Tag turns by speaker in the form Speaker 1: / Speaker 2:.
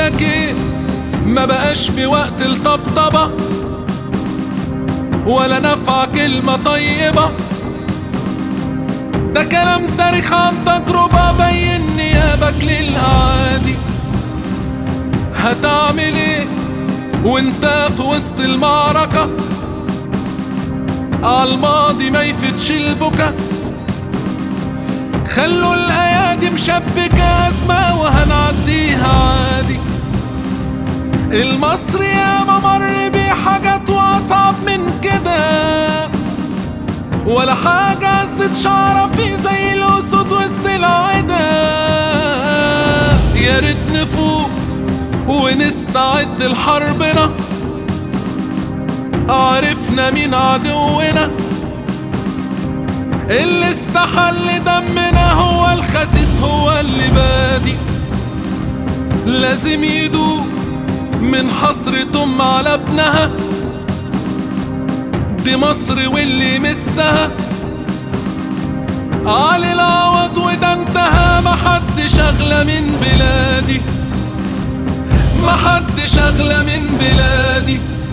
Speaker 1: لك ايه ما بقاش في وقت الطبطبة ولا نفع كلمة طيبة ده كلام تاريخ عن تجربة بين نيابك للأعادي هتعمل ايه وانت في وسط المعركة عالماضي ما يفتش البكا خلوا الايادي مشبكة ازمة وهنعديها عادي المصري يا مر بيه حاجات واصعب من كده ولا حاجة عزت شعرة في زي الأسود وسط العدا يا ريت نفوق ونستعد لحربنا عرفنا مين عدونا اللي استحل دمنا هو الخسيس هو اللي بادي لازم يدوق من حسرة أم على ابنها دي مصر واللي مسها علي العوض وده انتهى محدش أغلى من بلادي محدش أغلى من بلادي